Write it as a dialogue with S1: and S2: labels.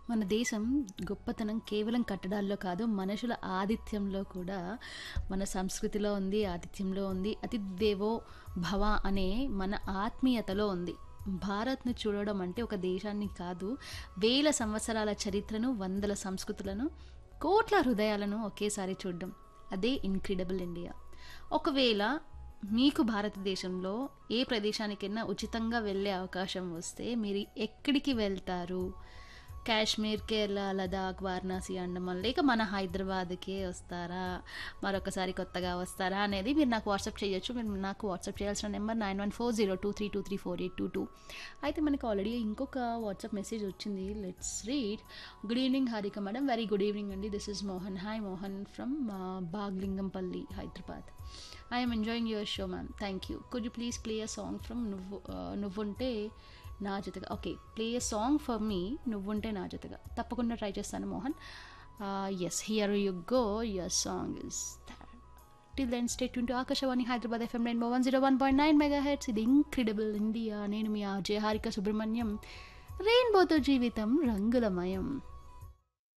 S1: మన దేశం గొప్పతనం కేవలం కట్టడాల్లో కాదు మనుషుల ఆతిథ్యంలో కూడా మన సంస్కృతిలో ఉంది ఆతిథ్యంలో ఉంది అతిథిదేవో భవ అనే మన ఆత్మీయతలో ఉంది భారత్ను చూడడం అంటే ఒక దేశాన్ని కాదు వేల సంవత్సరాల చరిత్రను వందల సంస్కృతులను కోట్ల హృదయాలను ఒకేసారి చూడడం అదే ఇన్క్రెడిబుల్ ఇండియా ఒకవేళ మీకు భారతదేశంలో ఏ ప్రదేశానికైనా ఉచితంగా వెళ్ళే అవకాశం వస్తే మీరు ఎక్కడికి వెళ్తారు కాశ్మీర్ కేరళ లదాఖ్ వారణాసి అండమాన్ లేక మన హైదరాబాద్కే వస్తారా మరొకసారి కొత్తగా వస్తారా అనేది మీరు నాకు వాట్సాప్ చేయొచ్చు మీరు నాకు వాట్సాప్ చేయాల్సిన number nine one four zero two three two three four eight two two అయితే మనకు ఆల్రెడీ ఇంకొక వాట్సాప్ మెసేజ్ వచ్చింది let's read good evening Harika madam very good evening అండి this is Mohan hi Mohan from Baglingampally Hyderabad I'm enjoying your show ma'am thank you could you please play a song from నువ్వు నువ్వుంటే నా జతగా okay play a song for me నువ్వుంటే నా జతగా తప్పకుండా try చేస్తాను Mohan yes here you go your song is till then stay టు Akashvani Hyderabad FM nine one zero one point nine megahertz ఇది ఇంక్రెడిబుల్ ఇండియా నేను మీ జయ హారిక సుబ్రహ్మణ్యం రెయిన్బోతో జీవితం రంగులమయం